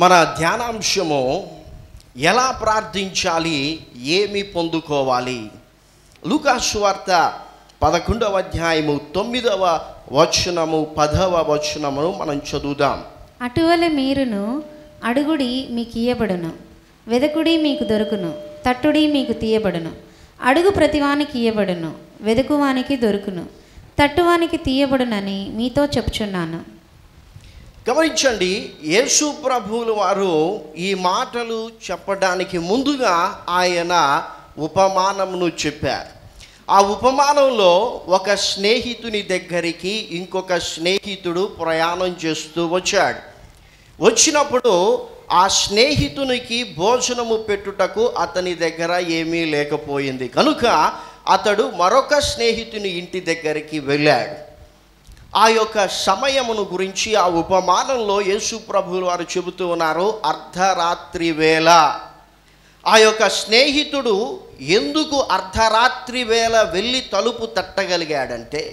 మన ధ్యానాంశము ఎలా ప్రార్థించాలి ఏమి పొందుకోవాలి లూకాసు వార్త పదకొండవ అధ్యాయము తొమ్మిదవ వచనము పదవ వచనమును మనం చదువుదాం అటువల మీరును అడుగుడి మీకు ఇయ్యబడును వెదకుడి మీకు దొరుకును తట్టుడి మీకు తీయబడును అడుగు ప్రతివానికి ఇయ్యబడును వెదుకువానికి దొరుకును తట్టువానికి తీయబడునని మీతో చెప్పుచున్నాను గమనించండి యేసు ప్రభువులు వారు ఈ మాటలు చెప్పడానికి ముందుగా ఆయన ఉపమానమును చెప్పారు ఆ ఉపమానంలో ఒక స్నేహితుని దగ్గరికి ఇంకొక స్నేహితుడు ప్రయాణం చేస్తూ వచ్చాడు వచ్చినప్పుడు ఆ స్నేహితునికి భోజనము పెట్టుటకు అతని దగ్గర ఏమీ లేకపోయింది కనుక అతడు మరొక స్నేహితుని ఇంటి దగ్గరికి వెళ్ళాడు ఆ యొక్క సమయమును గురించి ఆ ఉపమానంలో యేసు ప్రభువులు వారు చెబుతూ ఉన్నారు అర్ధరాత్రి వేళ ఆ యొక్క స్నేహితుడు ఎందుకు అర్ధరాత్రి వేళ వెళ్ళి తలుపు తట్టగలిగాడంటే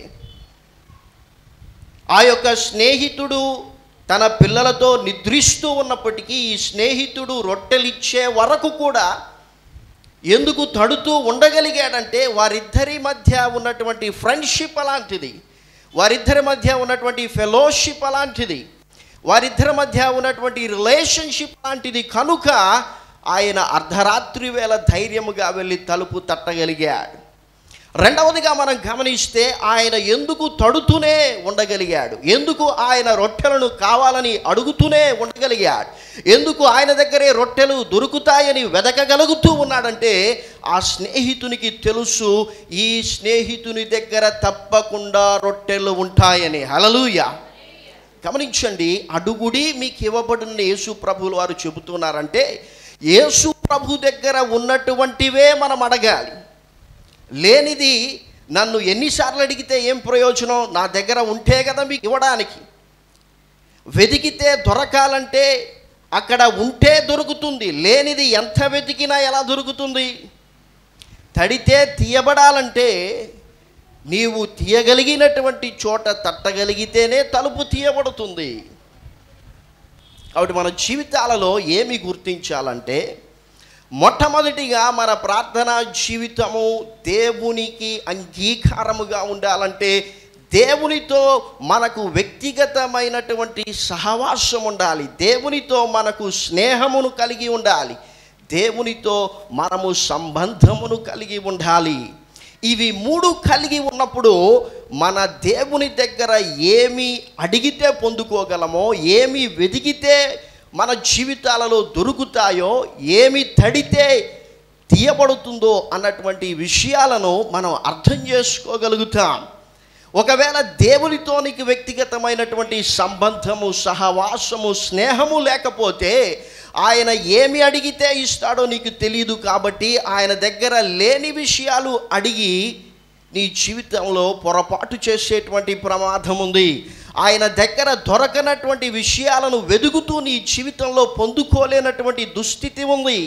ఆ యొక్క స్నేహితుడు తన పిల్లలతో నిద్రిస్తూ ఉన్నప్పటికీ ఈ స్నేహితుడు రొట్టెలిచ్చే వరకు కూడా ఎందుకు తడుతూ ఉండగలిగాడంటే వారిద్దరి మధ్య ఉన్నటువంటి ఫ్రెండ్షిప్ అలాంటిది వారిద్దరి మధ్య ఉన్నటువంటి ఫెలోషిప్ అలాంటిది వారిద్దరి మధ్య ఉన్నటువంటి రిలేషన్షిప్ లాంటిది కనుక ఆయన అర్ధరాత్రి వేళ ధైర్యముగా వెళ్ళి తలుపు తట్టగలిగాడు రెండవదిగా మనం గమనిస్తే ఆయన ఎందుకు తడుతూనే ఉండగలిగాడు ఎందుకు ఆయన రొట్టెలను కావాలని అడుగుతూనే ఉండగలిగాడు ఎందుకు ఆయన దగ్గరే రొట్టెలు దొరుకుతాయని వెదకగలుగుతూ ఉన్నాడంటే ఆ స్నేహితునికి తెలుసు ఈ స్నేహితుని దగ్గర తప్పకుండా రొట్టెలు ఉంటాయని హలలుయ గమనించండి అడుగుడి మీకు ఇవ్వబడిన యేసు ప్రభువులు వారు చెబుతున్నారంటే యేసు ప్రభు దగ్గర ఉన్నటువంటివే మనం అడగాలి లేనిది నన్ను ఎన్నిసార్లు అడిగితే ఏం ప్రయోజనం నా దగ్గర ఉంటే కదా మీకు ఇవ్వడానికి వెతికితే దొరకాలంటే అక్కడ ఉంటే దొరుకుతుంది లేనిది ఎంత వెతికినా ఎలా దొరుకుతుంది తడితే తీయబడాలంటే నీవు తీయగలిగినటువంటి చోట తట్టగలిగితేనే తలుపు తీయబడుతుంది కాబట్టి మన జీవితాలలో ఏమి గుర్తించాలంటే మొట్టమొదటిగా మన ప్రార్థనా జీవితము దేవునికి అంగీకారముగా ఉండాలంటే దేవునితో మనకు వ్యక్తిగతమైనటువంటి సహవాసం ఉండాలి దేవునితో మనకు స్నేహమును కలిగి ఉండాలి దేవునితో మనము సంబంధమును కలిగి ఉండాలి ఇవి మూడు కలిగి ఉన్నప్పుడు మన దేవుని దగ్గర ఏమి అడిగితే పొందుకోగలమో ఏమి వెతికితే మన జీవితాలలో దొరుకుతాయో ఏమి తడితే తీయబడుతుందో అన్నటువంటి విషయాలను మనం అర్థం చేసుకోగలుగుతాం ఒకవేళ దేవునితో నీకు వ్యక్తిగతమైనటువంటి సంబంధము సహవాసము స్నేహము లేకపోతే ఆయన ఏమి అడిగితే ఇస్తాడో నీకు తెలియదు కాబట్టి ఆయన దగ్గర లేని విషయాలు అడిగి నీ జీవితంలో పొరపాటు చేసేటువంటి ప్రమాదం ఉంది ఆయన దగ్గర దొరకనటువంటి విషయాలను వెదుగుతూ నీ జీవితంలో పొందుకోలేనటువంటి దుస్థితి ఉంది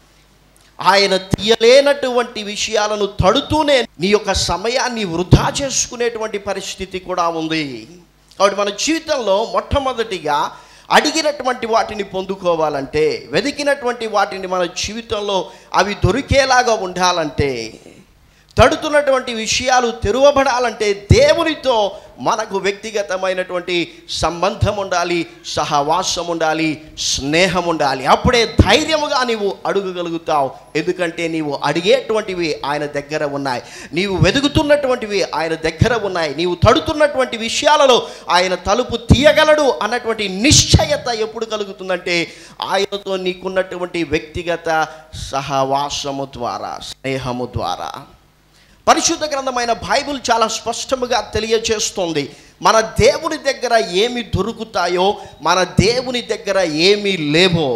ఆయన తీయలేనటువంటి విషయాలను తడుతూనే నీ యొక్క సమయాన్ని వృధా చేసుకునేటువంటి పరిస్థితి కూడా ఉంది కాబట్టి మన జీవితంలో మొట్టమొదటిగా అడిగినటువంటి వాటిని పొందుకోవాలంటే వెతికినటువంటి వాటిని మన జీవితంలో అవి దొరికేలాగా ఉండాలంటే తడుతున్నటువంటి విషయాలు తెరువబడాలంటే దేవునితో మనకు వ్యక్తిగతమైనటువంటి సంబంధం ఉండాలి సహవాసం ఉండాలి స్నేహం ఉండాలి అప్పుడే ధైర్యముగా నీవు అడుగగలుగుతావు ఎందుకంటే నీవు అడిగేటువంటివి ఆయన దగ్గర ఉన్నాయి నీవు వెతుకుతున్నటువంటివి ఆయన దగ్గర ఉన్నాయి నీవు తడుతున్నటువంటి విషయాలలో ఆయన తలుపు తీయగలడు అన్నటువంటి నిశ్చయత ఎప్పుడు కలుగుతుందంటే ఆయనతో నీకున్నటువంటి వ్యక్తిగత సహవాసము ద్వారా స్నేహము ద్వారా పరిశుద్ధ గ్రంథమైన బైబిల్ చాలా స్పష్టముగా తెలియజేస్తుంది మన దేవుని దగ్గర ఏమి దొరుకుతాయో మన దేవుని దగ్గర ఏమీ లేవో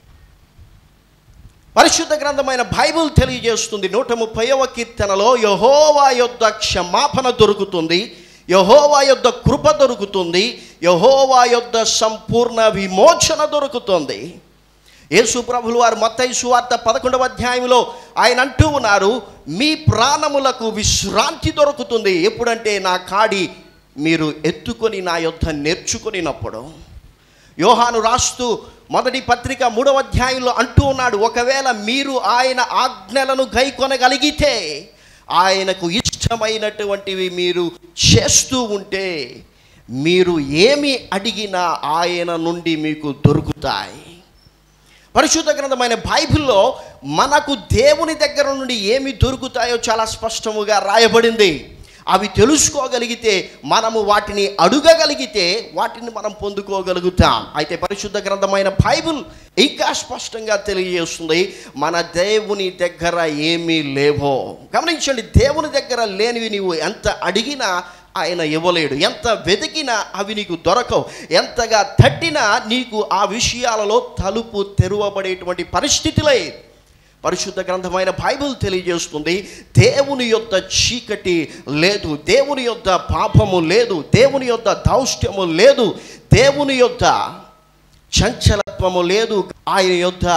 పరిశుద్ధ గ్రంథమైన బైబిల్ తెలియజేస్తుంది నూట ముప్పైవ కీర్తనలో యహోవా యొద్ద క్షమాపణ దొరుకుతుంది యహోవా యొద్ద కృప దొరుకుతుంది యహోవా యొద్ద సంపూర్ణ విమోచన దొరుకుతుంది యేసు ప్రభులు వారు మత్తయి సువార్త పదకొండవ అధ్యాయంలో ఆయన అంటూ ఉన్నారు మీ ప్రాణములకు విశ్రాంతి దొరుకుతుంది ఎప్పుడంటే నా కాడి మీరు ఎత్తుకొని నా యొద్ద నేర్చుకొనినప్పుడు యోహాను రాస్తూ మొదటి పత్రిక మూడవ అధ్యాయంలో అంటూ ఉన్నాడు ఒకవేళ మీరు ఆయన ఆజ్ఞలను గైకొనగలిగితే ఆయనకు ఇష్టమైనటువంటివి మీరు చేస్తూ ఉంటే మీరు ఏమి అడిగినా ఆయన నుండి మీకు దొరుకుతాయి పరిశుద్ధ గ్రంథమైన బైబిల్లో మనకు దేవుని దగ్గర నుండి ఏమి దొరుకుతాయో చాలా స్పష్టముగా రాయబడింది అవి తెలుసుకోగలిగితే మనము వాటిని అడుగగలిగితే వాటిని మనం పొందుకోగలుగుతాం అయితే పరిశుద్ధ గ్రంథమైన బైబిల్ ఇంకా స్పష్టంగా తెలియజేస్తుంది మన దేవుని దగ్గర ఏమీ లేవో గమనించండి దేవుని దగ్గర లేనివి నీవు ఎంత అడిగినా ఆయన ఇవ్వలేడు ఎంత వెతికినా అవి నీకు దొరకవు ఎంతగా తట్టినా నీకు ఆ విషయాలలో తలుపు తెరవబడేటువంటి పరిస్థితి లేదు పరిశుద్ధ గ్రంథమైన బైబిల్ తెలియజేస్తుంది దేవుని యొక్క చీకటి లేదు దేవుని యొక్క పాపము లేదు దేవుని యొక్క దౌష్ట్యము లేదు దేవుని యొక్క చంచలత్వము లేదు ఆయన యొక్క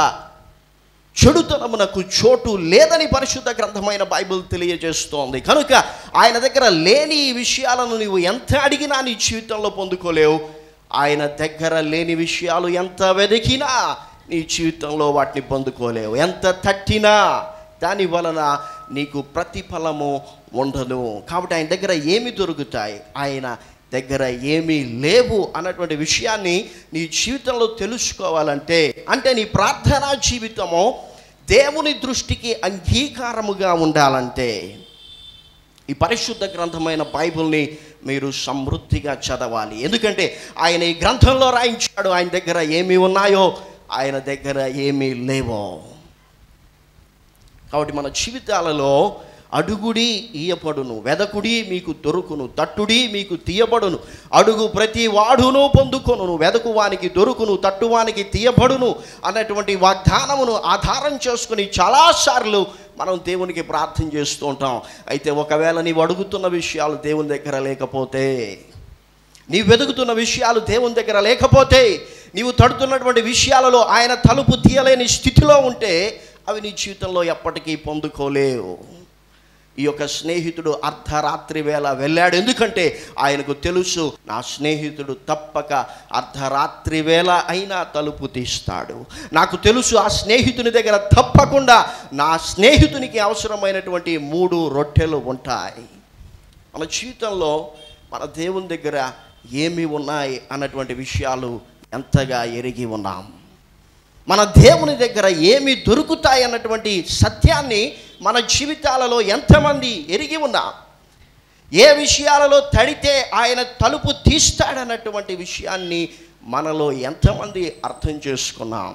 చెడుతనమునకు చోటు లేదని పరిశుద్ధ గ్రంథమైన బైబిల్ తెలియజేస్తోంది కనుక ఆయన దగ్గర లేని ఈ విషయాలను నీవు ఎంత అడిగినా నీ జీవితంలో పొందుకోలేవు ఆయన దగ్గర లేని విషయాలు ఎంత వెతికినా నీ జీవితంలో వాటిని పొందుకోలేవు ఎంత తట్టినా దాని వలన నీకు ప్రతిఫలము ఉండదు కాబట్టి ఆయన దగ్గర ఏమి దొరుకుతాయి ఆయన దగ్గర ఏమీ లేవు అన్నటువంటి విషయాన్ని నీ జీవితంలో తెలుసుకోవాలంటే అంటే నీ ప్రార్థనా జీవితము దేవుని దృష్టికి అంగీకారముగా ఉండాలంటే ఈ పరిశుద్ధ గ్రంథమైన బైబిల్ని మీరు సమృద్ధిగా చదవాలి ఎందుకంటే ఆయన ఈ గ్రంథంలో రాయించాడు ఆయన దగ్గర ఏమి ఉన్నాయో ఆయన దగ్గర ఏమీ లేవో కాబట్టి మన జీవితాలలో అడుగుడి ఇయ్యపడును వెదకుడి మీకు దొరుకును తట్టుడి మీకు తీయబడును అడుగు ప్రతి వాడును పొందుకొను వెదకు వానికి దొరుకును తట్టువానికి తీయబడును అన్నటువంటి వాగ్దానమును ఆధారం చేసుకుని చాలాసార్లు మనం దేవునికి ప్రార్థన చేస్తూ ఉంటాం అయితే ఒకవేళ నీవు అడుగుతున్న విషయాలు దేవుని దగ్గర లేకపోతే నీవు వెతుకుతున్న విషయాలు దేవుని దగ్గర లేకపోతే నీవు తడుతున్నటువంటి విషయాలలో ఆయన తలుపు తీయలేని స్థితిలో ఉంటే అవి నీ జీవితంలో ఎప్పటికీ పొందుకోలేవు ఈ యొక్క స్నేహితుడు అర్ధరాత్రి వేళ వెళ్ళాడు ఎందుకంటే ఆయనకు తెలుసు నా స్నేహితుడు తప్పక అర్ధరాత్రి వేళ అయినా తలుపు తీస్తాడు నాకు తెలుసు ఆ స్నేహితుని దగ్గర తప్పకుండా నా స్నేహితునికి అవసరమైనటువంటి మూడు రొట్టెలు ఉంటాయి మన జీవితంలో మన దేవుని దగ్గర ఏమి ఉన్నాయి అన్నటువంటి విషయాలు ఎంతగా ఎరిగి ఉన్నాం మన దేవుని దగ్గర ఏమి దొరుకుతాయి అన్నటువంటి సత్యాన్ని మన జీవితాలలో ఎంతమంది ఎరిగి ఉన్నాం ఏ విషయాలలో తడితే ఆయన తలుపు తీస్తాడన్నటువంటి విషయాన్ని మనలో ఎంతమంది అర్థం చేసుకున్నాం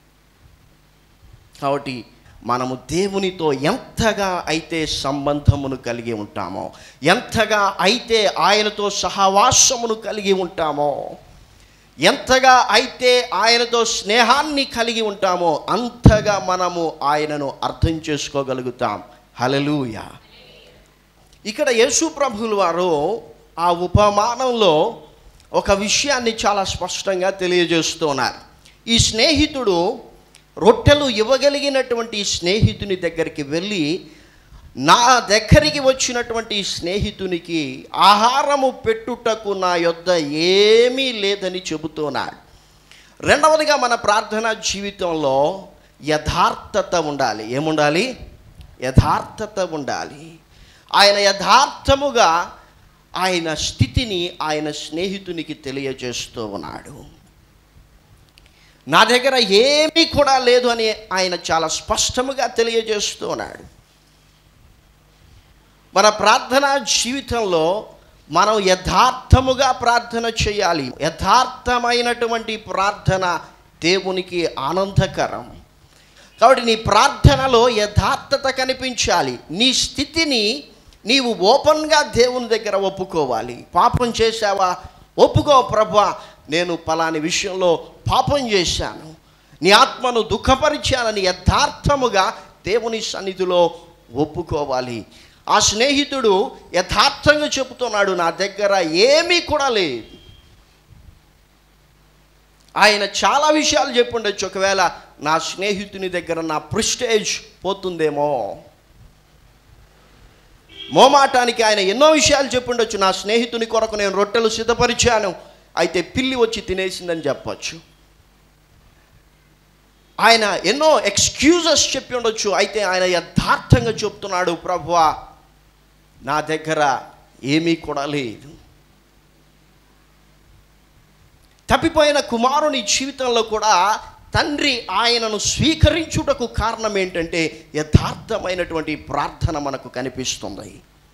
కాబట్టి మనము దేవునితో ఎంతగా అయితే సంబంధమును కలిగి ఉంటామో ఎంతగా అయితే ఆయనతో సహవాసమును కలిగి ఉంటామో ఎంతగా అయితే ఆయనతో స్నేహాన్ని కలిగి ఉంటామో అంతగా మనము ఆయనను అర్థం చేసుకోగలుగుతాం హలలుయ ఇక్కడ యేసు ప్రభువుల వారు ఆ ఉపమానంలో ఒక విషయాన్ని చాలా స్పష్టంగా తెలియజేస్తున్నారు ఈ స్నేహితుడు రొట్టెలు ఇవ్వగలిగినటువంటి స్నేహితుని దగ్గరికి వెళ్ళి నా దగ్గరికి వచ్చినటువంటి స్నేహితునికి ఆహారము పెట్టుటకు నా యొద్ద ఏమీ లేదని చెబుతున్నాడు రెండవదిగా మన ప్రార్థనా జీవితంలో యథార్థత ఉండాలి ఏముండాలి యథార్థత ఉండాలి ఆయన యథార్థముగా ఆయన స్థితిని ఆయన స్నేహితునికి తెలియజేస్తూ ఉన్నాడు నా దగ్గర ఏమీ కూడా లేదు అని ఆయన చాలా స్పష్టముగా తెలియజేస్తూ ఉన్నాడు మన ప్రార్థనా జీవితంలో మనం యథార్థముగా ప్రార్థన చేయాలి యథార్థమైనటువంటి ప్రార్థన దేవునికి ఆనందకరం కాబట్టి నీ ప్రార్థనలో యథార్థత కనిపించాలి నీ స్థితిని నీవు ఓపెన్గా దేవుని దగ్గర ఒప్పుకోవాలి పాపం చేశావా ఒప్పుకో ప్రభా నేను పలాని విషయంలో పాపం చేశాను నీ ఆత్మను దుఃఖపరిచానని యథార్థముగా దేవుని సన్నిధిలో ఒప్పుకోవాలి ఆ స్నేహితుడు యథార్థంగా చెబుతున్నాడు నా దగ్గర ఏమీ కూడా లేదు ఆయన చాలా విషయాలు చెప్పుండొచ్చు ఒకవేళ నా స్నేహితుని దగ్గర నా ప్రిస్టేజ్ పోతుందేమో మోమాటానికి ఆయన ఎన్నో విషయాలు చెప్పుండొచ్చు నా స్నేహితుని కొరకు నేను రొట్టెలు సిద్ధపరిచాను అయితే పిల్లి వచ్చి తినేసిందని చెప్పొచ్చు ఆయన ఎన్నో ఎక్స్క్యూజెస్ చెప్పి ఉండొచ్చు అయితే ఆయన యథార్థంగా చెప్తున్నాడు ప్రభువా నా దగ్గర ఏమీ కూడా లేదు తప్పిపోయిన కుమారుని జీవితంలో కూడా తండ్రి ఆయనను స్వీకరించుటకు కారణం ఏంటంటే యథార్థమైనటువంటి ప్రార్థన మనకు కనిపిస్తుంది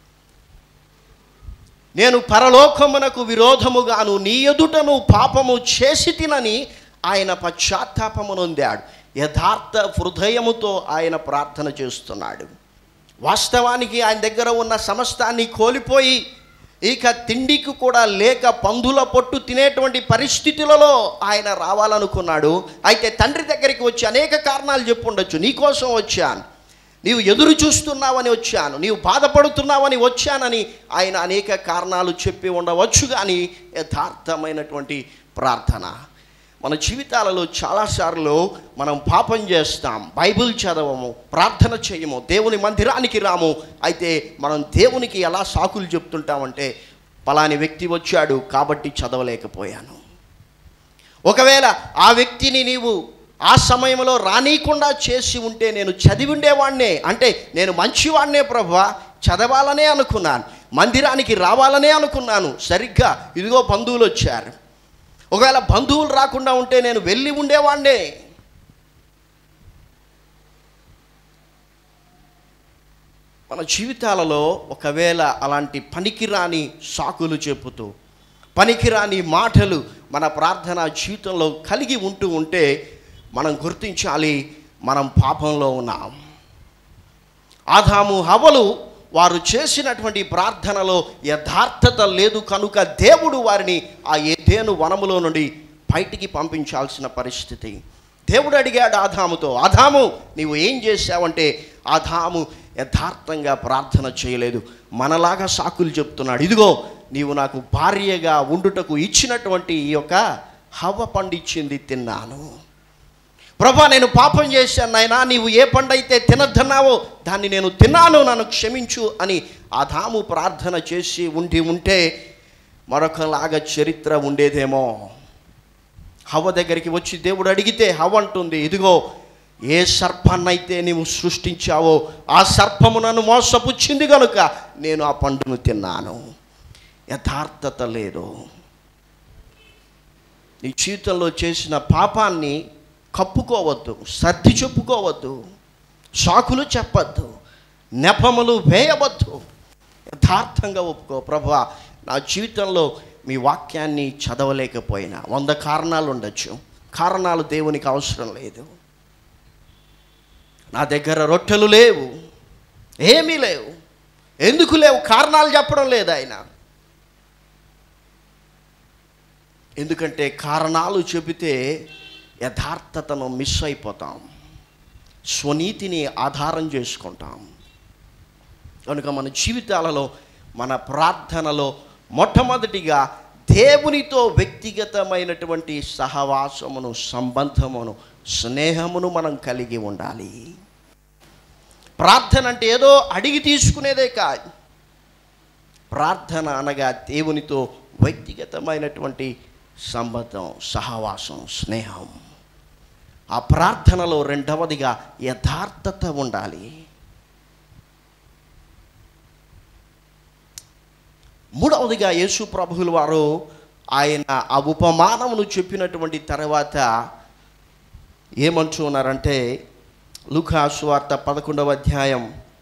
నేను పరలోకమునకు విరోధముగాను నీ ఎదుటను పాపము చేసి తినని ఆయన పశ్చాత్తాపము నొందాడు యథార్థ హృదయముతో ఆయన ప్రార్థన చేస్తున్నాడు వాస్తవానికి ఆయన దగ్గర ఉన్న సమస్తాన్ని కోల్పోయి ఇక తిండికి కూడా లేక పందుల పొట్టు తినేటువంటి పరిస్థితులలో ఆయన రావాలనుకున్నాడు అయితే తండ్రి దగ్గరికి వచ్చి అనేక కారణాలు చెప్పుండొచ్చు నీకోసం వచ్చాను నీవు ఎదురు చూస్తున్నావని వచ్చాను నీవు బాధపడుతున్నావని వచ్చానని ఆయన అనేక కారణాలు చెప్పి ఉండవచ్చు కానీ యథార్థమైనటువంటి ప్రార్థన మన జీవితాలలో చాలాసార్లు మనం పాపం చేస్తాం బైబిల్ చదవము ప్రార్థన చేయము దేవుని మందిరానికి రాము అయితే మనం దేవునికి ఎలా సాకులు చెప్తుంటామంటే పలాని వ్యక్తి వచ్చాడు కాబట్టి చదవలేకపోయాను ఒకవేళ ఆ వ్యక్తిని నీవు ఆ సమయంలో రానీకుండా చేసి ఉంటే నేను చదివి ఉండేవాడినే అంటే నేను మంచివాడినే ప్రభా చదవాలనే అనుకున్నాను మందిరానికి రావాలనే అనుకున్నాను సరిగ్గా ఇదిగో బంధువులు వచ్చారు ఒకవేళ బంధువులు రాకుండా ఉంటే నేను వెళ్ళి ఉండేవాడినే మన జీవితాలలో ఒకవేళ అలాంటి పనికిరాని సాకులు చెప్పుతూ పనికిరాని మాటలు మన ప్రార్థన జీవితంలో కలిగి ఉంటూ ఉంటే మనం గుర్తించాలి మనం పాపంలో ఉన్నాం ఆదాము హవలు వారు చేసినటువంటి ప్రార్థనలో యథార్థత లేదు కనుక దేవుడు వారిని ఆ ఏదేను వనములో నుండి బయటికి పంపించాల్సిన పరిస్థితి దేవుడు అడిగాడు ఆదాముతో ఆదాము నీవు ఏం చేశావంటే ఆదాము యథార్థంగా ప్రార్థన చేయలేదు మనలాగా సాకులు చెప్తున్నాడు ఇదిగో నీవు నాకు భార్యగా ఉండుటకు ఇచ్చినటువంటి ఈ యొక్క హవ్వ పండిచ్చింది తిన్నాను ప్రభా నేను పాపం చేశాను నాయనా నీవు ఏ పండైతే తినద్దన్నావో దాన్ని నేను తిన్నాను నన్ను క్షమించు అని ఆదాము ప్రార్థన చేసి ఉండి ఉంటే మరొకలాగా చరిత్ర ఉండేదేమో హవ్వ దగ్గరికి వచ్చి దేవుడు అడిగితే హవ్వ అంటుంది ఇదిగో ఏ సర్పాన్నైతే నీవు సృష్టించావో ఆ సర్పము నన్ను మోసపుచ్చింది కనుక నేను ఆ పండును తిన్నాను యథార్థత లేదు నీ జీవితంలో చేసిన పాపాన్ని కప్పుకోవద్దు సర్ది చెప్పుకోవద్దు సాకులు చెప్పద్దు నెపములు వేయవద్దు యథార్థంగా ఒప్పుకో ప్రభా నా జీవితంలో మీ వాక్యాన్ని చదవలేకపోయినా వంద కారణాలు ఉండొచ్చు కారణాలు దేవునికి అవసరం లేదు నా దగ్గర రొట్టెలు లేవు ఏమీ లేవు ఎందుకు లేవు కారణాలు చెప్పడం లేదు ఆయన ఎందుకంటే కారణాలు చెబితే యథార్థతను మిస్ అయిపోతాం స్వనీతిని ఆధారం చేసుకుంటాం కనుక మన జీవితాలలో మన ప్రార్థనలో మొట్టమొదటిగా దేవునితో వ్యక్తిగతమైనటువంటి సహవాసమును సంబంధమును స్నేహమును మనం కలిగి ఉండాలి ప్రార్థన అంటే ఏదో అడిగి తీసుకునేదే కాదు ప్రార్థన అనగా దేవునితో వ్యక్తిగతమైనటువంటి సంబంధం సహవాసం స్నేహం ఆ ప్రార్థనలో రెండవదిగా యథార్థత ఉండాలి మూడవదిగా యేసు ప్రభువుల వారు ఆయన ఆ ఉపమానమును చెప్పినటువంటి తర్వాత ఏమంటున్నారంటే లుకాసు వార్త పదకొండవ అధ్యాయం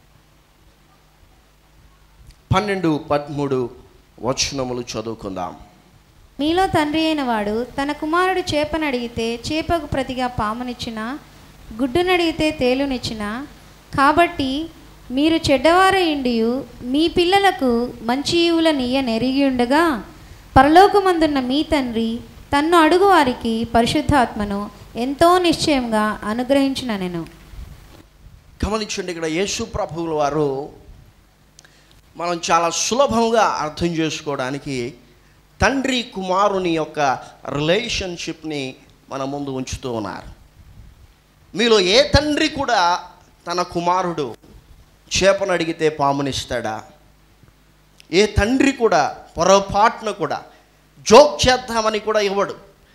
పన్నెండు పదమూడు వచనములు చదువుకుందాం మీలో తండ్రి అయిన వాడు తన కుమారుడు చేపను అడిగితే చేపకు ప్రతిగా పామునిచ్చిన గుడ్డునడిగితే తేలునిచ్చిన కాబట్టి మీరు చెడ్డవారయిండియు మీ పిల్లలకు మంచి ఈవుల నీయ నెరిగి ఉండగా పరలోకమందున్న మీ తండ్రి తన్ను అడుగు వారికి పరిశుద్ధాత్మను ఎంతో నిశ్చయంగా అనుగ్రహించిన నేను గమనించండి ఇక్కడ యేసు ప్రభువుల వారు మనం చాలా సులభంగా అర్థం చేసుకోవడానికి తండ్రి కుమారుని యొక్క రిలేషన్షిప్ని మన ముందు ఉంచుతూ ఉన్నారు మీలో ఏ తండ్రి కూడా తన కుమారుడు చేపను అడిగితే పామునిస్తాడా ఏ తండ్రి కూడా పొరపాటున కూడా జోక్ చేద్దామని కూడా ఇవ్వడు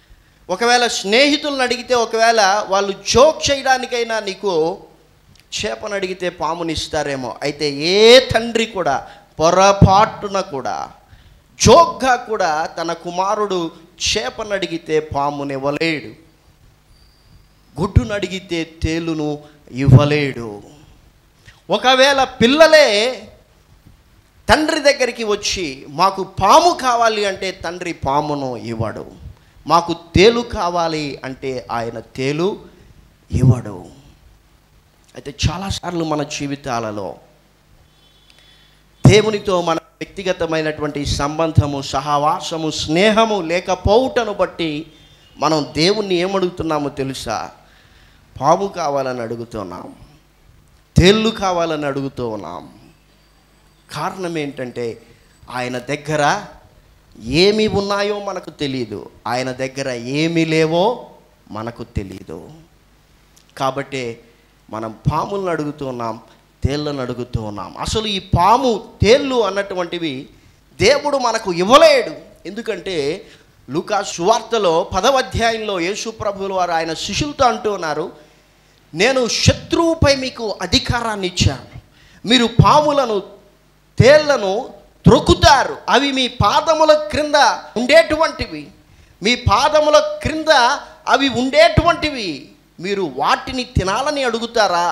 ఒకవేళ స్నేహితులను అడిగితే ఒకవేళ వాళ్ళు జోక్ చేయడానికైనా నీకు చేపను అడిగితే పాముని ఇస్తారేమో అయితే ఏ తండ్రి కూడా పొరపాటున కూడా జోక్గా కూడా తన కుమారుడు చేపను అడిగితే పాముని ఇవ్వలేడు గుడ్డును అడిగితే తేలును ఇవ్వలేడు ఒకవేళ పిల్లలే తండ్రి దగ్గరికి వచ్చి మాకు పాము కావాలి అంటే తండ్రి పామును ఇవ్వడు మాకు తేలు కావాలి అంటే ఆయన తేలు ఇవ్వడు అయితే చాలాసార్లు మన జీవితాలలో దేవునితో మన వ్యక్తిగతమైనటువంటి సంబంధము సహవాసము స్నేహము లేకపోవుటను బట్టి మనం దేవుణ్ణి ఏమడుగుతున్నామో తెలుసా పాము కావాలని అడుగుతున్నాం తేళ్ళు కావాలని అడుగుతూ ఉన్నాం కారణం ఏంటంటే ఆయన దగ్గర ఏమి ఉన్నాయో మనకు తెలియదు ఆయన దగ్గర ఏమి లేవో మనకు తెలియదు కాబట్టి మనం పాములను అడుగుతున్నాం తేళ్ళను అడుగుతూ ఉన్నాం అసలు ఈ పాము తేళ్ళు అన్నటువంటివి దేవుడు మనకు ఇవ్వలేడు ఎందుకంటే లూకా సువార్తలో పదవ అధ్యాయంలో యేసు ప్రభువుల వారు ఆయన శిష్యులతో అంటూ ఉన్నారు నేను శత్రువుపై మీకు అధికారాన్ని ఇచ్చాను మీరు పాములను తేళ్లను త్రొక్కుతారు అవి మీ పాదముల క్రింద ఉండేటువంటివి మీ పాదముల క్రింద అవి ఉండేటువంటివి మీరు వాటిని తినాలని అడుగుతారా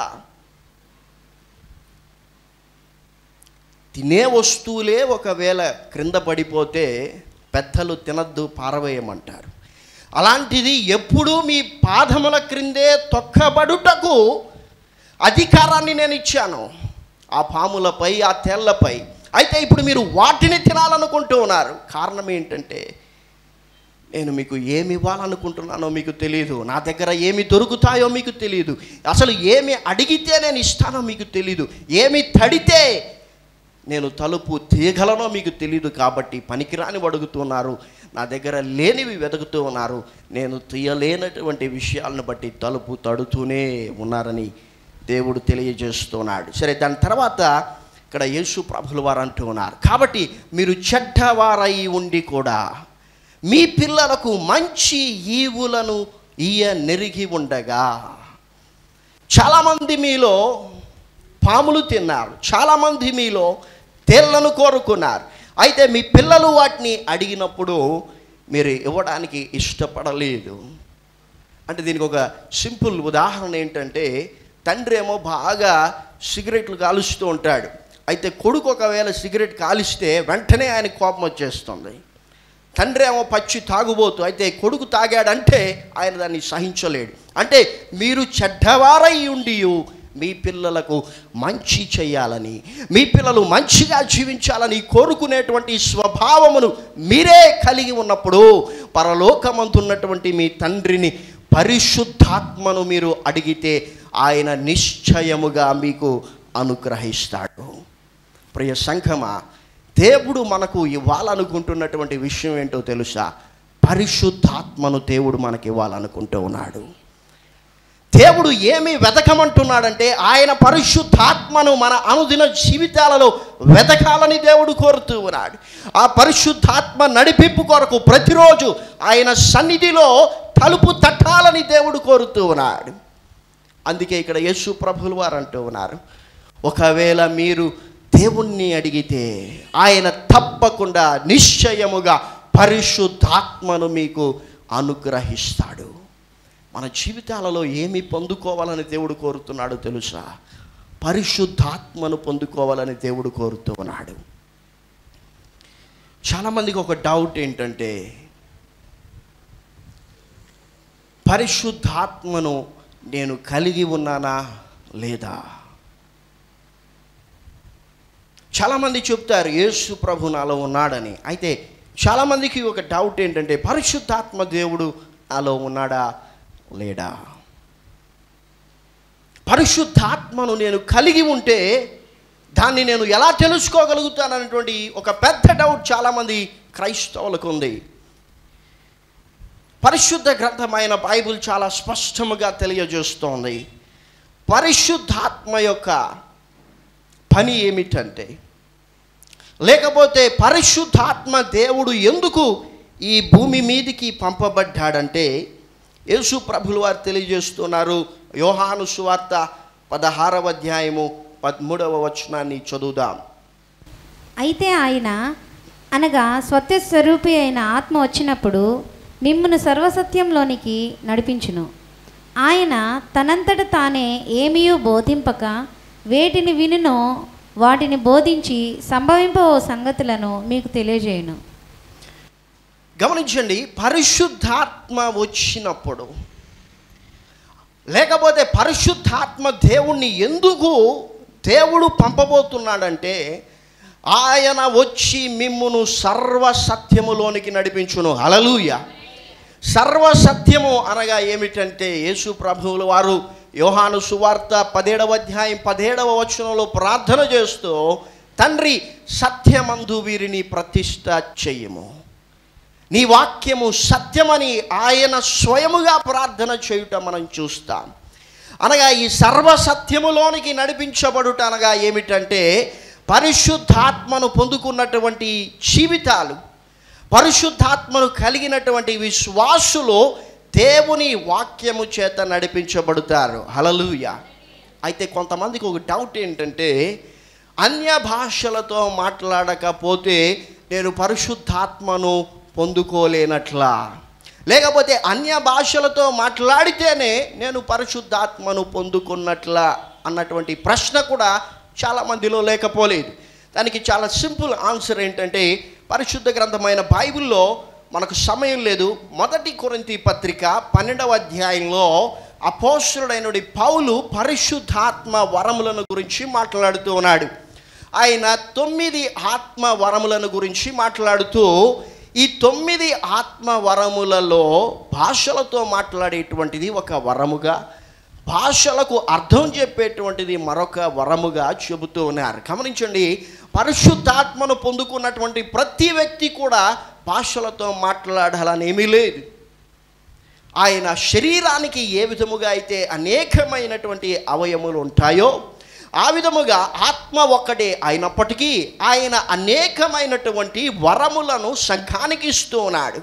తినే వస్తువులే ఒకవేళ క్రింద పడిపోతే పెద్దలు తినద్దు పారవేయమంటారు అలాంటిది ఎప్పుడూ మీ పాదముల క్రిందే తొక్కబడుటకు అధికారాన్ని నేను ఇచ్చాను ఆ పాములపై ఆ తేళ్లపై అయితే ఇప్పుడు మీరు వాటిని తినాలనుకుంటూ ఉన్నారు కారణం ఏంటంటే నేను మీకు ఏమి ఇవ్వాలనుకుంటున్నానో మీకు తెలియదు నా దగ్గర ఏమి దొరుకుతాయో మీకు తెలియదు అసలు ఏమి అడిగితే నేను ఇస్తానో మీకు తెలియదు ఏమి తడితే నేను తలుపు తీయగలనో మీకు తెలియదు కాబట్టి పనికిరాని అడుగుతున్నారు నా దగ్గర లేనివి వెతుకుతూ ఉన్నారు నేను తీయలేనటువంటి విషయాలను బట్టి తలుపు తడుతూనే ఉన్నారని దేవుడు తెలియజేస్తున్నాడు సరే దాని తర్వాత ఇక్కడ యేసు ప్రభుల వారు అంటూ ఉన్నారు కాబట్టి మీరు చెడ్డవారై ఉండి కూడా మీ పిల్లలకు మంచి ఈవులను ఈయ నెరిగి ఉండగా చాలామంది మీలో పాములు తిన్నారు చాలామంది మీలో తేళ్లను కోరుకున్నారు అయితే మీ పిల్లలు వాటిని అడిగినప్పుడు మీరు ఇవ్వడానికి ఇష్టపడలేదు అంటే దీనికి ఒక సింపుల్ ఉదాహరణ ఏంటంటే తండ్రి ఏమో బాగా సిగరెట్లు కాలుస్తూ ఉంటాడు అయితే కొడుకు ఒకవేళ సిగరెట్ కాలిస్తే వెంటనే ఆయన కోపం వచ్చేస్తుంది తండ్రి ఏమో పచ్చి తాగుబోతు అయితే కొడుకు తాగాడంటే ఆయన దాన్ని సహించలేడు అంటే మీరు చెడ్డవారై ఉండి మీ పిల్లలకు మంచి చేయాలని మీ పిల్లలు మంచిగా జీవించాలని కోరుకునేటువంటి స్వభావమును మీరే కలిగి ఉన్నప్పుడు పరలోకమంతున్నటువంటి మీ తండ్రిని పరిశుద్ధాత్మను మీరు అడిగితే ఆయన నిశ్చయముగా మీకు అనుగ్రహిస్తాడు ప్రియ సంఘమా దేవుడు మనకు ఇవ్వాలనుకుంటున్నటువంటి విషయం ఏంటో తెలుసా పరిశుద్ధాత్మను దేవుడు మనకి ఇవ్వాలనుకుంటూ ఉన్నాడు దేవుడు ఏమి వెతకమంటున్నాడంటే ఆయన పరిశుద్ధాత్మను మన అనుదిన జీవితాలలో వెతకాలని దేవుడు కోరుతూ ఉన్నాడు ఆ పరిశుద్ధాత్మ నడిపింపు కొరకు ప్రతిరోజు ఆయన సన్నిధిలో తలుపు తట్టాలని దేవుడు కోరుతూ ఉన్నాడు అందుకే ఇక్కడ యేసు ప్రభులు వారు అంటూ ఉన్నారు ఒకవేళ మీరు దేవుణ్ణి అడిగితే ఆయన తప్పకుండా నిశ్చయముగా పరిశుద్ధాత్మను మీకు అనుగ్రహిస్తాడు మన జీవితాలలో ఏమి పొందుకోవాలని దేవుడు కోరుతున్నాడో తెలుసా పరిశుద్ధాత్మను పొందుకోవాలని దేవుడు కోరుతూ ఉన్నాడు చాలామందికి ఒక డౌట్ ఏంటంటే పరిశుద్ధాత్మను నేను కలిగి ఉన్నానా లేదా చాలామంది చెప్తారు యేసు ప్రభు నాలో ఉన్నాడని అయితే చాలామందికి ఒక డౌట్ ఏంటంటే పరిశుద్ధాత్మ దేవుడు నాలో ఉన్నాడా లేడా పరిశుద్ధాత్మను నేను కలిగి ఉంటే దాన్ని నేను ఎలా తెలుసుకోగలుగుతాననేటువంటి ఒక పెద్ద డౌట్ చాలామంది క్రైస్తవులకు ఉంది పరిశుద్ధ గ్రంథమైన బైబిల్ చాలా స్పష్టముగా తెలియజేస్తోంది పరిశుద్ధాత్మ యొక్క పని ఏమిటంటే లేకపోతే పరిశుద్ధాత్మ దేవుడు ఎందుకు ఈ భూమి మీదికి పంపబడ్డాడంటే యేసు ప్రభులు వారు తెలియజేస్తున్నారు యోహాను సువార్త పదహారవ అధ్యాయము పదమూడవ వచనాన్ని చదువుదాం అయితే ఆయన అనగా స్వత్య స్వరూపి అయిన ఆత్మ వచ్చినప్పుడు మిమ్మును సర్వసత్యంలోనికి నడిపించును ఆయన తనంతట తానే ఏమీయూ బోధింపక వేటిని వినునో వాటిని బోధించి సంభవింపో సంగతులను మీకు తెలియజేయును గమనించండి పరిశుద్ధాత్మ వచ్చినప్పుడు లేకపోతే పరిశుద్ధాత్మ దేవుణ్ణి ఎందుకు దేవుడు పంపబోతున్నాడంటే ఆయన వచ్చి మిమ్మును సర్వ సత్యములోనికి నడిపించును హలలుయ సర్వ సత్యము అనగా ఏమిటంటే యేసు ప్రభువుల వారు యోహాను సువార్త పదేడవ అధ్యాయం పదిహేడవ వచనంలో ప్రార్థన చేస్తూ తండ్రి సత్యమందు వీరిని ప్రతిష్ట చెయ్యము నీ వాక్యము సత్యమని ఆయన స్వయముగా ప్రార్థన చేయుట మనం చూస్తాం అనగా ఈ సర్వ సత్యములోనికి నడిపించబడుట అనగా ఏమిటంటే పరిశుద్ధాత్మను పొందుకున్నటువంటి జీవితాలు పరిశుద్ధాత్మను కలిగినటువంటి విశ్వాసులు దేవుని వాక్యము చేత నడిపించబడతారు హలలుయ అయితే కొంతమందికి ఒక డౌట్ ఏంటంటే అన్య భాషలతో మాట్లాడకపోతే నేను పరిశుద్ధాత్మను పొందుకోలేనట్లా లేకపోతే అన్య భాషలతో మాట్లాడితేనే నేను పరిశుద్ధాత్మను పొందుకున్నట్లా అన్నటువంటి ప్రశ్న కూడా చాలా మందిలో లేకపోలేదు దానికి చాలా సింపుల్ ఆన్సర్ ఏంటంటే పరిశుద్ధ గ్రంథమైన బైబిల్లో మనకు సమయం లేదు మొదటి కొరింతి పత్రిక పన్నెండవ అధ్యాయంలో అపోస్తుడైనడి పౌలు పరిశుద్ధాత్మ వరములను గురించి మాట్లాడుతూ ఉన్నాడు ఆయన తొమ్మిది ఆత్మ వరములను గురించి మాట్లాడుతూ ఈ తొమ్మిది ఆత్మ వరములలో భాషలతో మాట్లాడేటువంటిది ఒక వరముగా భాషలకు అర్థం చెప్పేటువంటిది మరొక వరముగా చెబుతూ ఉన్నారు గమనించండి పరిశుద్ధాత్మను పొందుకున్నటువంటి ప్రతి వ్యక్తి కూడా భాషలతో మాట్లాడాలని ఏమీ లేదు ఆయన శరీరానికి ఏ విధముగా అయితే అనేకమైనటువంటి అవయములు ఉంటాయో ఆ విధముగా ఆత్మ ఒక్కటే అయినప్పటికీ ఆయన అనేకమైనటువంటి వరములను సంఘానికి ఇస్తూ ఉన్నాడు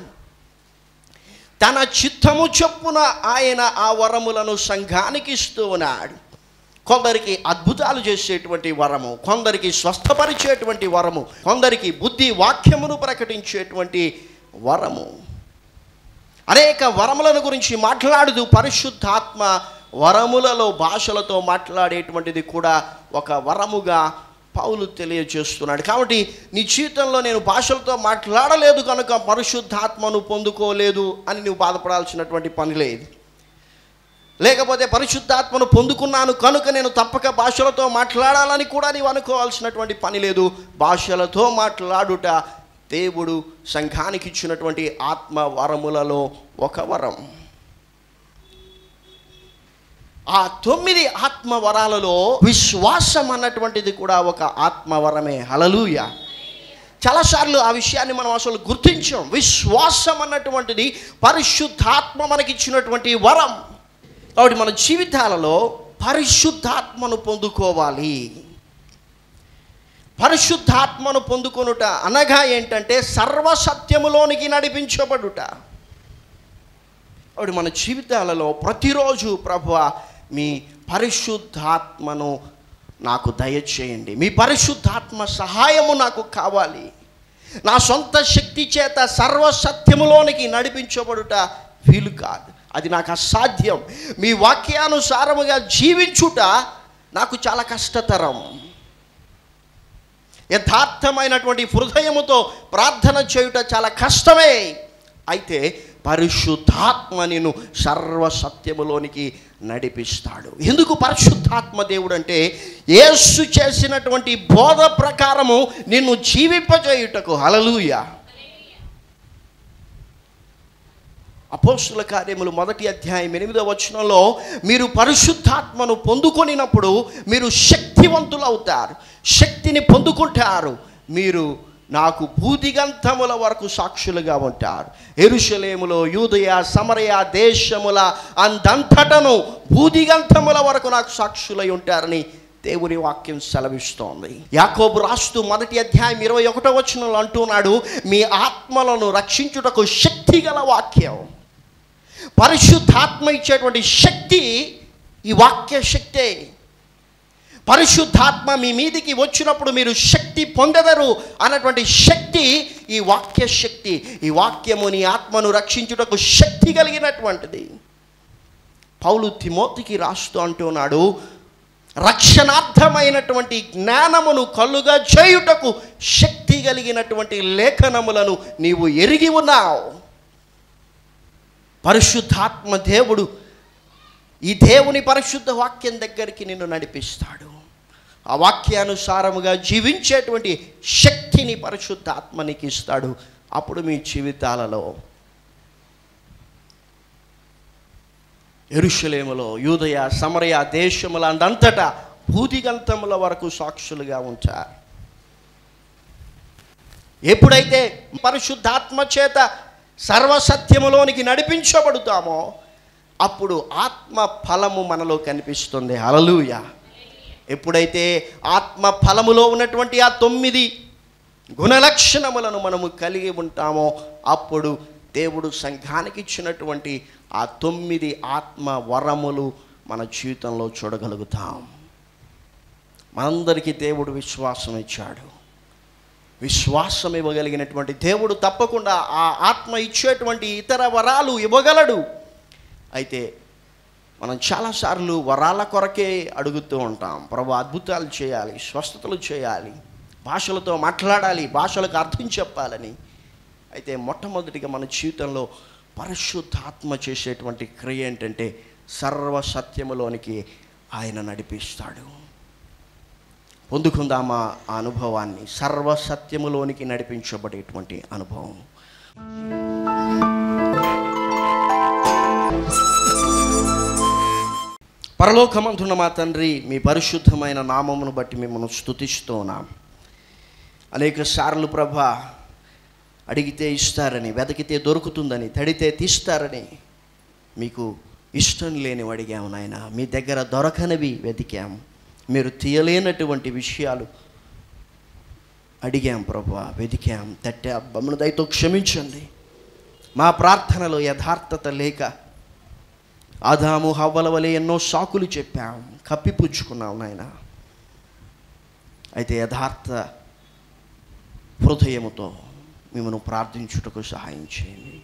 తన చిత్తము చొప్పున ఆయన ఆ వరములను సంఘానికి ఇస్తూ ఉన్నాడు కొందరికి అద్భుతాలు చేసేటువంటి వరము కొందరికి స్వస్థపరిచేటువంటి వరము కొందరికి బుద్ధి వాక్యమును ప్రకటించేటువంటి వరము అనేక వరములను గురించి మాట్లాడుతూ పరిశుద్ధాత్మ వరములలో భాషలతో మాట్లాడేటువంటిది కూడా ఒక వరముగా పౌలు తెలియజేస్తున్నాడు కాబట్టి నీ జీవితంలో నేను భాషలతో మాట్లాడలేదు కనుక పరిశుద్ధాత్మను పొందుకోలేదు అని నువ్వు బాధపడాల్సినటువంటి పని లేదు లేకపోతే పరిశుద్ధాత్మను పొందుకున్నాను కనుక నేను తప్పక భాషలతో మాట్లాడాలని కూడా నీవు అనుకోవాల్సినటువంటి పని లేదు భాషలతో మాట్లాడుట దేవుడు సంఘానికి ఇచ్చినటువంటి ఆత్మ వరములలో ఒక వరం ఆ తొమ్మిది ఆత్మ వరాలలో విశ్వాసం అన్నటువంటిది కూడా ఒక ఆత్మవరమే హలలుయ చాలాసార్లు ఆ విషయాన్ని మనం అసలు గుర్తించాం విశ్వాసం అన్నటువంటిది పరిశుద్ధాత్మ మనకిచ్చినటువంటి వరం కాబట్టి మన జీవితాలలో పరిశుద్ధాత్మను పొందుకోవాలి పరిశుద్ధాత్మను పొందుకొనుట అనగా ఏంటంటే సర్వసత్యములోనికి నడిపించబడుట కాబట్టి మన జీవితాలలో ప్రతిరోజు ప్రభు మీ పరిశుద్ధాత్మను నాకు దయచేయండి మీ పరిశుద్ధాత్మ సహాయము నాకు కావాలి నా సొంత శక్తి చేత సర్వసత్యములోనికి నడిపించబడుట వీలు కాదు అది నాకు అసాధ్యం మీ వాక్యానుసారముగా జీవించుట నాకు చాలా కష్టతరం యథార్థమైనటువంటి హృదయముతో ప్రార్థన చేయుట చాలా కష్టమే అయితే పరిశుద్ధాత్మ నేను సర్వసత్యములోనికి నడిపిస్తాడు ఎందుకు పరిశుద్ధాత్మ దేవుడు అంటే యేసు చేసినటువంటి బోధ ప్రకారము నిన్ను జీవింపజేయుటకు హలలుయ అపోస్తుల కార్యములు మొదటి అధ్యాయం ఎనిమిదవ వచనంలో మీరు పరిశుద్ధాత్మను పొందుకొనినప్పుడు మీరు శక్తివంతులు అవుతారు శక్తిని పొందుకుంటారు మీరు నాకు భూదిగంతముల వరకు సాక్షులుగా ఉంటారు ఎరుషలేములో యూదయ సమరయ దేశముల అందంతటను భూదిగంతముల వరకు నాకు సాక్షులై ఉంటారని దేవుని వాక్యం సెలవిస్తోంది యాకోబు రాస్తూ మొదటి అధ్యాయం ఇరవై ఒకటో వచనంలో అంటున్నాడు మీ ఆత్మలను రక్షించుటకు శక్తి గల వాక్యం పరిశుద్ధాత్మ ఇచ్చేటువంటి శక్తి ఈ వాక్య శక్తే పరిశుద్ధాత్మ మీ మీదికి వచ్చినప్పుడు మీరు శక్తి పొందెదరు అన్నటువంటి శక్తి ఈ వాక్య శక్తి ఈ వాక్యము నీ ఆత్మను రక్షించుటకు శక్తి కలిగినటువంటిది పౌలు తిమోతికి రాస్తూ అంటున్నాడు రక్షణార్థమైనటువంటి జ్ఞానమును కలుగా చేయుటకు శక్తి కలిగినటువంటి లేఖనములను నీవు ఎరిగి ఉన్నావు పరిశుద్ధాత్మ దేవుడు ఈ దేవుని పరిశుద్ధ వాక్యం దగ్గరికి నిన్ను నడిపిస్తాడు ఆ వాక్యానుసారముగా జీవించేటువంటి శక్తిని పరిశుద్ధాత్మ నీకు ఇస్తాడు అప్పుడు మీ జీవితాలలో ఎరుషలేములో యూదయ సమరయ దేశముల అంతటా భూదిగంతముల వరకు సాక్షులుగా ఉంటారు ఎప్పుడైతే పరిశుద్ధాత్మ చేత సర్వసత్యములోనికి నడిపించబడుతామో అప్పుడు ఆత్మ ఫలము మనలో కనిపిస్తుంది హలలుయ ఎప్పుడైతే ఆత్మ ఫలములో ఉన్నటువంటి ఆ తొమ్మిది గుణలక్షణములను మనము కలిగి ఉంటామో అప్పుడు దేవుడు సంఘానికి ఇచ్చినటువంటి ఆ తొమ్మిది ఆత్మ వరములు మన జీవితంలో చూడగలుగుతాం మనందరికీ దేవుడు విశ్వాసం ఇచ్చాడు విశ్వాసం ఇవ్వగలిగినటువంటి దేవుడు తప్పకుండా ఆ ఆత్మ ఇచ్చేటువంటి ఇతర వరాలు ఇవ్వగలడు అయితే మనం చాలాసార్లు వరాల కొరకే అడుగుతూ ఉంటాం ప్రభు అద్భుతాలు చేయాలి స్వస్థతలు చేయాలి భాషలతో మాట్లాడాలి భాషలకు అర్థం చెప్పాలని అయితే మొట్టమొదటిగా మన జీవితంలో పరిశుద్ధాత్మ చేసేటువంటి క్రియ ఏంటంటే సర్వ సత్యములోనికి ఆయన నడిపిస్తాడు పొందుకుందామా ఆ అనుభవాన్ని సర్వ సత్యములోనికి నడిపించబడేటువంటి అనుభవం పరలోకమంతున్న మా తండ్రి మీ పరిశుద్ధమైన నామమును బట్టి మిమ్మల్ని స్తుతిస్తూ ఉన్నాం అనేక సార్లు ప్రభ అడిగితే ఇస్తారని వెతికితే దొరుకుతుందని తడితే తీస్తారని మీకు ఇష్టం లేనివి అడిగాము నాయన మీ దగ్గర దొరకనివి వెతికాము మీరు తీయలేనటువంటి విషయాలు అడిగాం ప్రభు వెతికాం తట్టే మమ్మల్ని దయతో క్షమించండి మా ప్రార్థనలో యథార్థత లేక ఆదాము హవ్వల వలె ఎన్నో సాకులు చెప్పాం కప్పిపుచ్చుకున్నాం నాయన అయితే యథార్థ హృదయముతో మిమ్మల్ని ప్రార్థించుటకు సహాయం చేయండి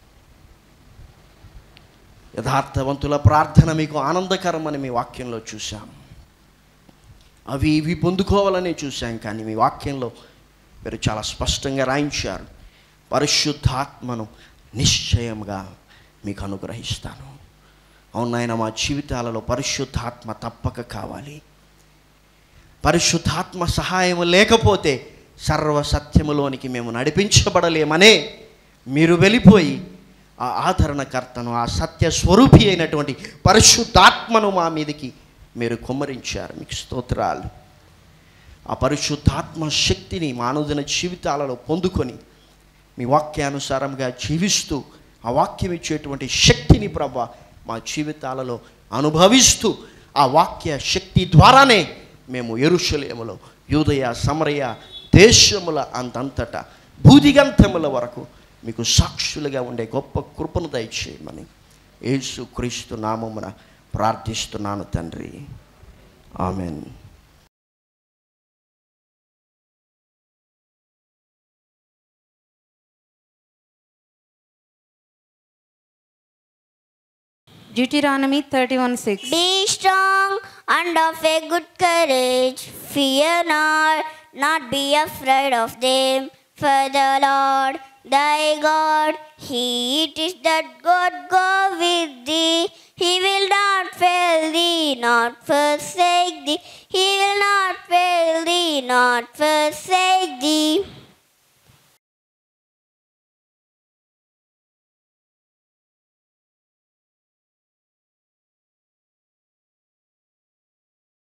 యథార్థవంతుల ప్రార్థన మీకు ఆనందకరమని మీ వాక్యంలో చూశాం అవి ఇవి పొందుకోవాలని చూశాం కానీ మీ వాక్యంలో మీరు చాలా స్పష్టంగా రాయించారు పరిశుద్ధాత్మను నిశ్చయంగా మీకు అనుగ్రహిస్తాను అవును నాయన మా జీవితాలలో పరిశుద్ధాత్మ తప్పక కావాలి పరిశుద్ధాత్మ సహాయం లేకపోతే సర్వ సత్యములోనికి మేము నడిపించబడలేమనే మీరు వెళ్ళిపోయి ఆ ఆదరణకర్తను ఆ సత్య స్వరూపి అయినటువంటి పరిశుద్ధాత్మను మా మీదకి మీరు కుమ్మరించారు మీకు స్తోత్రాలు ఆ పరిశుద్ధాత్మ శక్తిని మానవుదిన జీవితాలలో పొందుకొని మీ వాక్యానుసారంగా జీవిస్తూ ఆ వాక్యం ఇచ్చేటువంటి శక్తిని ప్రభ మా జీవితాలలో అనుభవిస్తూ ఆ వాక్య శక్తి ద్వారానే మేము ఎరుషలేములో యూదయ సమరయ దేశముల అంతంతటా భూదిగంతముల వరకు మీకు సాక్షులుగా ఉండే గొప్ప కృపను దయచేయమని యేసు క్రీస్తు నామమున ప్రార్థిస్తున్నాను తండ్రి amen Deuteronomy 31 6. Be strong and of a good courage. Fear not, not be afraid of them. For the Lord thy God, He it is that God go with thee. He will not fail thee, not forsake thee. He will not fail thee, not forsake